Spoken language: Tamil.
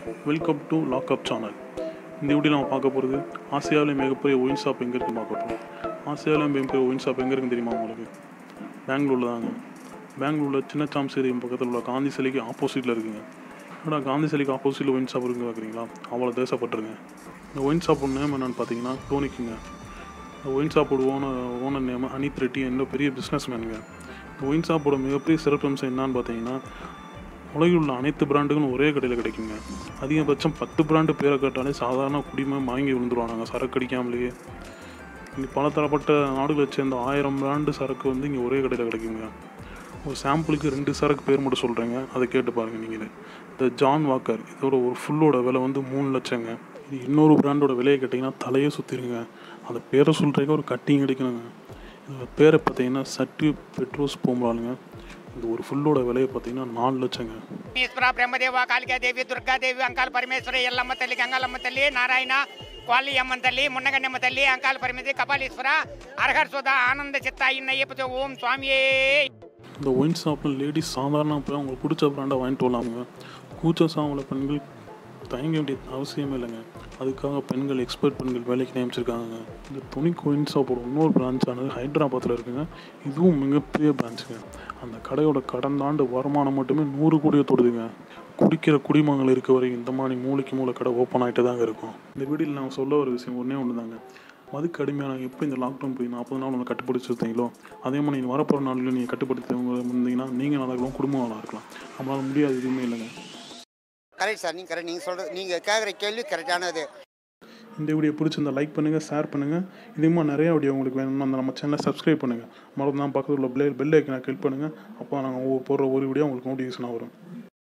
வெல்கம் டு லாக்அப் சேனல் இந்த வீடியோ நம்ம பார்க்க போகிறது ஆசியாவிலே மிகப்பெரிய ஒயின் ஷாப் எங்கே இருக்குன்னு பார்க்க போகிறோம் ஆசியாவிலே மிகப்பெரிய ஒயின் ஷாப் எங்கே இருக்குன்னு தெரியுமா உங்களுக்கு பெங்களூரில் தாங்க பெங்களூரில் சின்னச்சாம் ஸ்டேடியம் பக்கத்தில் உள்ள காந்தி சிலைக்கு ஆப்போசிட்டில் இருக்குங்க ஆனால் காந்தி சிலைக்கு ஆப்போசிட்டில் ஒயின் ஷாப் இருக்குன்னு பார்க்குறீங்களா அவ்வளோ தேசப்பட்டிருங்க இந்த ஒயின் ஷாப்போட நேம் என்னென்னு பார்த்தீங்கன்னா டோனிக்குங்க இந்த ஒயின் ஷாப்போட owner owner name Anith Reddy என்ற பெரிய பிஸ்னஸ் மேனுங்க இந்த ஒயின் ஷாப்போட மிகப்பெரிய சிறப்பம்சம் என்னன்னு பார்த்தீங்கன்னா உலகில் உள்ள அனைத்து பிராண்டுகளும் ஒரே கடையில் கிடைக்குங்க அதிகபட்சம் பத்து பிராண்டு பேரை கேட்டாலே சாதாரண குடிமை வாங்கி விழுந்துருவாங்க சரக்கு அடிக்காமலேயே இங்கே பல தரப்பட்ட நாடுகளை சேர்ந்த ஆயிரம் பிராண்டு சரக்கு வந்து இங்கே ஒரே கடையில் கிடைக்குங்க ஒரு சாம்பிளுக்கு ரெண்டு சரக்கு பேர் மட்டும் சொல்கிறேங்க அதை கேட்டு பாருங்கள் நீங்களே இந்த ஜான் வாக்கர் இதோட ஒரு ஃபுல்லோட விலை வந்து மூணு லட்சங்க இது இன்னொரு பிராண்டோட விலையை கேட்டிங்கன்னா தலையே சுற்றிருங்க அந்த பேரை சொல்கிறதுக்கு ஒரு கட்டிங் கிடைக்கணுங்க இந்த பேரை பார்த்தீங்கன்னா சட்டு பெட்ரோஸ் போம்பலானுங்க இந்த ஒரு ஃபுல்லோட விலையை பார்த்தீங்கன்னா நாலு லட்சங்க ಈಶ್ವರ ಬ್ರಹ್ಮದೇವ ಕಾಳಿಕಾದೇವಿ ದುರ್ಗಾದೇವಿ ಅಂಕಾಲ್ ಪರಮೇಶ್ವರಿ ಎಲ್ಲಮ್ಮ ತಲ್ಲಿ ಗಂಗಾಲಮ್ಮ ತಲ್ಲಿ ನಾರಾಯಣ ಕ್ವಾಲಿ ಅಮ್ಮನ ತಲ್ಲಿ ಮುನ್ನಗಣ್ಣಮ್ಮ ತಲ್ಲಿ ಅಂಕಾಲ್ ಪರಮೇಶ್ವರಿ ಕಪಾಲೀಶ್ವರ ಅರ್ಹರ್ ಸುಧಾ ಆನಂದ ಚಿತ್ತ ಇನ್ನಯ್ಯಪ್ಪ ಓಂ ಸ್ವಾಮಿಯೇ இந்த ஒயின் ஷாப்பில் லேடிஸ் சாதாரண போய் அவங்களுக்கு பிடிச்ச பிராண்டாக வாங்கிட்டு வரலாமுங்க கூச்ச சாமல பெண்கள் தயங்க வேண்டிய அவசியமே இல்லைங்க அதுக்காக பெண்கள் எக்ஸ்பர்ட் பெண்கள் வேலைக்கு நியமிச்சிருக்காங்க இந்த துணி ஒயின் ஷாப்போட இன்னொரு பிரான்ச்சானது ஹைதராபாத்தில் இருக்குங்க இதுவும் மிகப்பெரிய பிரான்ச்சுங்க அந்த கடையோட கடந்த ஆண்டு வருமானம் மட்டுமே நூறு கோடியை தொடுதுங்க குடிக்கிற குடிமகங்கள் இருக்க வரைக்கும் இந்த மாதிரி மூளைக்கு மூளை கடை ஓப்பன் ஆகிட்டு தாங்க இருக்கும் இந்த வீடியோவில் நான் சொல்ல ஒரு விஷயம் ஒன்றே ஒன்று தாங்க மதுக்கு அடிமையான எப்போ இந்த லாக்டவுன் போய் நாற்பது நாள் உங்களை கட்டுப்படுத்திருந்தீங்களோ அதே மாதிரி நீங்கள் வரப்போகிற நாளில் நீங்கள் கட்டுப்படுத்தவங்க இருந்தீங்கன்னா நீங்கள் நல்லா இருக்கலாம் குடும்பம் நல்லா இருக்கலாம் நம்மளால முடியாது எதுவுமே இல்லைங்க கரெக்ட் சார் நீங்கள் கரெக்ட் நீங்கள் சொல்கிறது நீங்கள் கேட்குற கேள்வி கரெக்டானது இந்த வீடியோ பிடிச்சிருந்தா லைக் பண்ணுங்கள் ஷேர் பண்ணுங்கள் இதுமா நிறைய வீடியோ உங்களுக்கு வேணும்னா அந்த நம்ம சேனலை சப்ஸ்கிரைப் பண்ணுங்கள் மறந்து பக்கத்தில் உள்ள பெல் பெல் ஐக்கனை கிளிக் பண்ணுங்கள் அப்போ நாங்கள் போடுற ஒரு வீடியோ உங்களுக்கு நோட்டிஃபிகேஷனாக வரும்